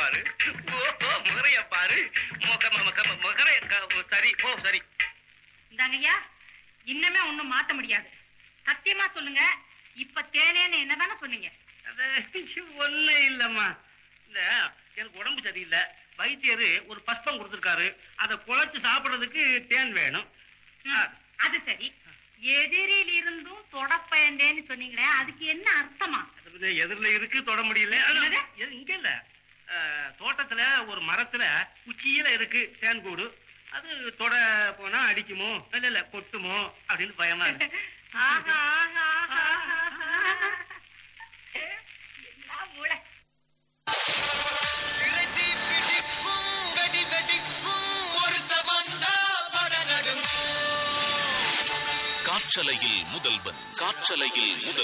பாரு ஓ முகரைய பாரு முக முக முகரைய க- சரி ஓ சரி இந்தாங்கய்யா இன்னமே ஒண்ணும் மாத்த முடியாது சத்தியமா சொல்லுங்க இப்ப தேனேன்னு என்னதானே சொன்னீங்க அது ஒண்ணு இல்லம்மா இல்ல எனக்கு உடம்பு சரியில்லை வைத்தியரு ஒரு பஸ்பம் கொடுத்திருக்காரு அதை குழைச்சு சாப்பிடுறதுக்கு தேன் வேணும் ம், அது சரி எதிரில் இருந்தும் தொடப்பயந்தேன்னு சொன்னீங்களே அதுக்கு என்ன அர்த்தமா அது வந்து எதிரில இருக்கு தொட முடியல ஆனா, என்னது? எ- இங்க இல்ல அஹ், தோட்டத்துல ஒரு மரத்துல உச்சியில இருக்கு தேன் கூடு அது தொட போனா அடிக்குமோ இல்ல இல்ல கொட்டுமோ அப்படின்னு பயமா இருக்கு ஆஹா, ஆஹா, ஆஹா, ஆஹா. என்ன மூளை. திரைதி பிடிக்கும் வெடி வெடிக்கும் ஒருத்த வந்தா பட நடுங்கும் காற்றலையில் முதல்வன் காற்றலையில் முதல்